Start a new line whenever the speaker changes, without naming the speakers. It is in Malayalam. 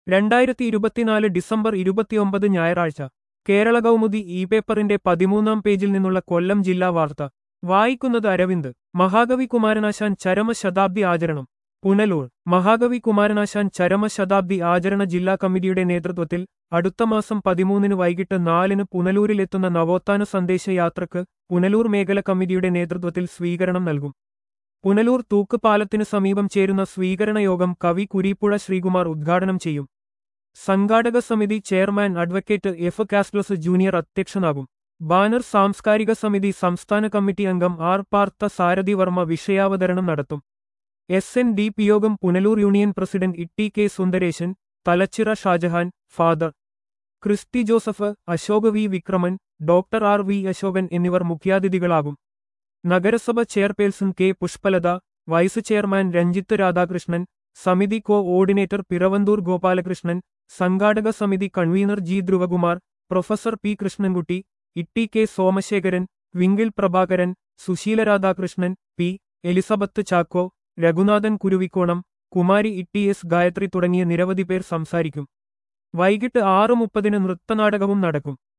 രണ്ടായിരത്തി ഇരുപത്തിനാല് ഡിസംബർ ഇരുപത്തിയൊമ്പത് ഞായറാഴ്ച കേരള കൗമുദി ഇ പേപ്പറിന്റെ പതിമൂന്നാം പേജിൽ നിന്നുള്ള കൊല്ലം ജില്ലാ വാർത്ത വായിക്കുന്നത് അരവിന്ദ് മഹാകവി കുമാരനാശാൻ ചരമശതാബ്ദി ആചരണം പുനലൂർ മഹാകവി കുമാരനാശാൻ ചരമശതാബ്ദി ആചരണ ജില്ലാ കമ്മിറ്റിയുടെ നേതൃത്വത്തിൽ അടുത്ത മാസം പതിമൂന്നിന് വൈകിട്ട് നാലിന് പുനലൂരിലെത്തുന്ന നവോത്ഥാന സന്ദേശയാത്രക്ക് പുനലൂർ മേഖല കമ്മിറ്റിയുടെ നേതൃത്വത്തിൽ സ്വീകരണം നൽകും പുനലൂർ തൂക്കുപാലത്തിനു സമീപം ചേരുന്ന സ്വീകരണ യോഗം കവി കുരീപ്പുഴ ശ്രീകുമാർ ഉദ്ഘാടനം ചെയ്യും സംഘാടക സമിതി chairman advocate F Kaslos junior അധ്യക്ഷനാകും ബാനർ സാംസ്കാരിക സമിതി സംസ്ഥാന കമ്മിറ്റി അംഗം ആർ പാർത്ത സാരഥി വർമ്മ വിഷയാവതരണം നടത്തും എസ് എൻ ഡി പി യോഗം Punalur union president Itty K Sundaresan Thalachira Shajahan father Christy Joseph Ashok V Vikraman doctor R V Ashokan എന്നിവർ മുഖ്യാതിഥികളാകും നഗരസഭ chairperson K Pushpalatha vice chairman Ranjith Radhakrishnan സമിതി കോ ഓർഡിനേറ്റർ പിറവന്തൂർ ഗോപാലകൃഷ്ണൻ സംഘാടക സമിതി convener G Dhruvakumar professor P Krishnankutty Itty K Somasekharan Vinkil Prabhakaran Susheela Radhakrishnan P Elizabeth Chacko Raghunathan Kuruvikonam Kumari Itty S Gayathri തുടങ്ങിയ നിരവധി പേർ സംസാരിക്കും വൈകിട്ട് ആറ് മുപ്പതിന് നൃത്തനാടകവും നടക്കും